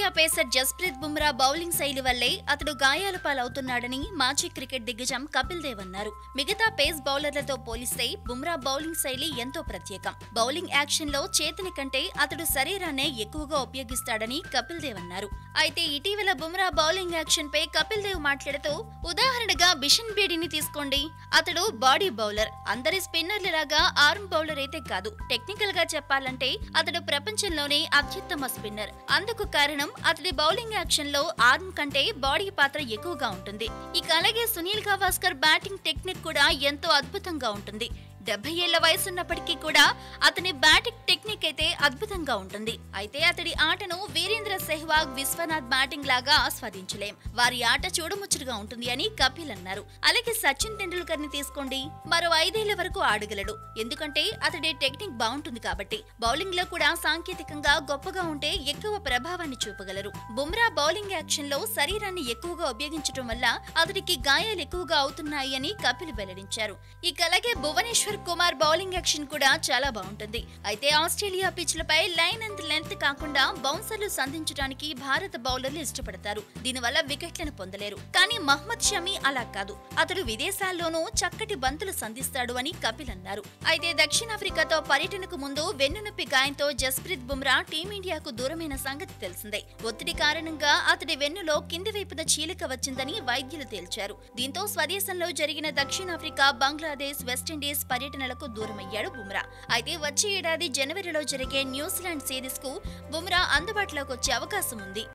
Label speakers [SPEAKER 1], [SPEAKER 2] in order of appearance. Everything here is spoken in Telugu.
[SPEAKER 1] పేసర్ జస్ప్రీత్ బుమ్రా బౌలింగ్ శైలి వల్లే అతడు గాయాల పాలవుతున్నాడని మాజీ క్రికెట్ దిగ్గజం కపిల్ దేవ్ అన్నారు మిగతా పేస్ బౌలర్లతో పోలిస్తే బుమ్రా బౌలింగ్ శైలి ఎంతో ప్రత్యేకం బౌలింగ్ యాక్షన్ లో చేతిని కంటే అతడు శరీరాన్నే ఎక్కువగా ఉపయోగిస్తాడని కపిల్ దేవ్ అన్నారు అయితే ఇటీవల బుమ్రా బౌలింగ్ యాక్షన్ పై కపిల్ దేవ్ మాట్లాడుతూ ఉదాహరణగా బిషన్ బేడిని తీసుకోండి అతడు బాడీ బౌలర్ అందరి స్పిన్నర్ల లాగా ఆర్మ్ బౌలర్ అయితే కాదు టెక్నికల్ గా చెప్పాలంటే అతడు ప్రపంచంలోనే అత్యుత్తమ స్పిన్నర్ అందుకు కారణం అతడి బౌలింగ్ యాక్షన్ లో ఆర్మ్ కంటే బాడీ పాత్ర ఎక్కువగా ఉంటుంది ఇక అలాగే సునీల్ గవాస్కర్ బ్యాటింగ్ టెక్నిక్ కూడా ఎంతో అద్భుతంగా ఉంటుంది డెబ్బై ఏళ్ల వయసున్నప్పటికీ కూడా అతని బ్యాటింగ్ టెక్నిక్ అయితే అద్భుతంగా ఉంటుంది అయితే అతడి ఆటను వీరేంద్ర సెహ్వాగ్ విశ్వనాథ్ బ్యాటింగ్ లాగా ఆస్వాదించలేం వారి ఆట చూడముచ్చటగా ఉంటుంది అని కపిల్ అన్నారు అలాగే సచిన్ టెండూల్కర్ ని తీసుకోండి మరో ఐదేళ్ల వరకు ఆడగలడు ఎందుకంటే అతడి టెక్నిక్ బాగుంటుంది కాబట్టి బౌలింగ్ లో కూడా సాంకేతికంగా గొప్పగా ఉంటే ఎక్కువ ప్రభావాన్ని చూపగలరు బుమ్రా బౌలింగ్ యాక్షన్ లో శరీరాన్ని ఎక్కువగా ఉపయోగించడం వల్ల అతడికి గాయాలు ఎక్కువగా అవుతున్నాయి అని కపిల్ వెల్లడించారు ఇక అలాగే భువనేశ్వర్ కుమార్ బౌలింగ్ యాక్షన్ కూడా చాలా బాగుంటుంది అయితే ఆస్ట్రేలియా పిచ్లపై లైన్ అండ్ లెంత్ కాకుండా బౌన్సర్లు సంధించడానికి భారత బౌలర్లు ఇష్టపడతారు దీనివల్ల వికెట్లను పొందలేరు కానీ మహ్మద్ షమి అలా కాదు అతడు విదేశాల్లోనూ చక్కటి బంతులు సంధిస్తాడు అని కపిల్ అన్నారు అయితే దక్షిణాఫ్రికాతో పర్యటనకు ముందు వెన్నునొప్పి గాయంతో జస్ప్రీత్ బుమ్రా టీమిండియాకు దూరమైన సంగతి తెలిసిందే ఒత్తిడి కారణంగా అతడి వెన్నులో కింది వైపున చీలిక వచ్చిందని వైద్యులు తేల్చారు దీంతో స్వదేశంలో జరిగిన దక్షిణాఫ్రికా బంగ్లాదేశ్ వెస్టిండీస్ పర్యటనలకు దూరమయ్యాడు బుమ్రా అయితే వచ్చే ఏడాది జనవరిలో జరిగే న్యూజిలాండ్ సిరీస్ కు బుమ్రా అందుబాటులోకి వచ్చే అవకాశం ఉంది